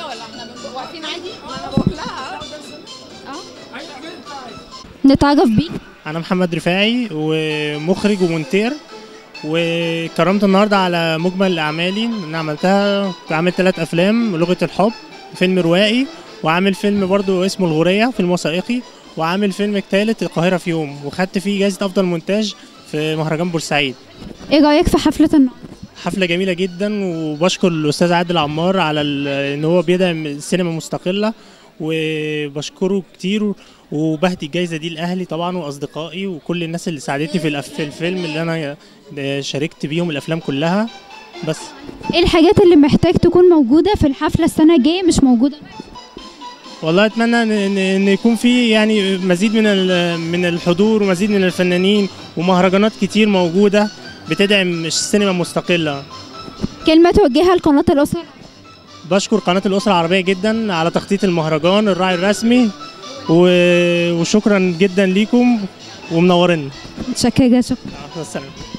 ولا احنا بنبقى واقفين عادي ما انا بقول لها نتعرف بيك انا محمد رفاعي ومخرج ومونتير وكرمت النهارده على مجمل اعمالي انا عملتها عامل ثلاث افلام لغه الحب فيلم روائي وعامل فيلم برضو اسمه الغوريه فيلم وثائقي وعامل فيلم الثالث القاهره في يوم وخدت فيه جائزه افضل مونتاج في مهرجان بورسعيد ايه رايك في حفله النهارده حفله جميله جدا وبشكر الاستاذ عادل عمار على ال- ان هو بيدعم السينما المستقله وبشكره كتير وبهدي الجايزه دي لاهلي طبعا واصدقائي وكل الناس اللي ساعدتني في, الأف- في الفيلم اللي انا شاركت بيهم الافلام كلها بس ايه الحاجات اللي محتاج تكون موجوده في الحفله السنه الجايه مش موجوده والله اتمنى ان ان إن يكون في يعني مزيد من ال- من الحضور ومزيد من الفنانين ومهرجانات كتير موجوده بتدعم السينما المستقله كلمه توجهها لقناه الاسره بشكر قناة الأسرة العربية جدا على تخطيط المهرجان الراعي الرسمي و- وشكرا جدا ليكم ومنورين متشكره شكرا مع السلامة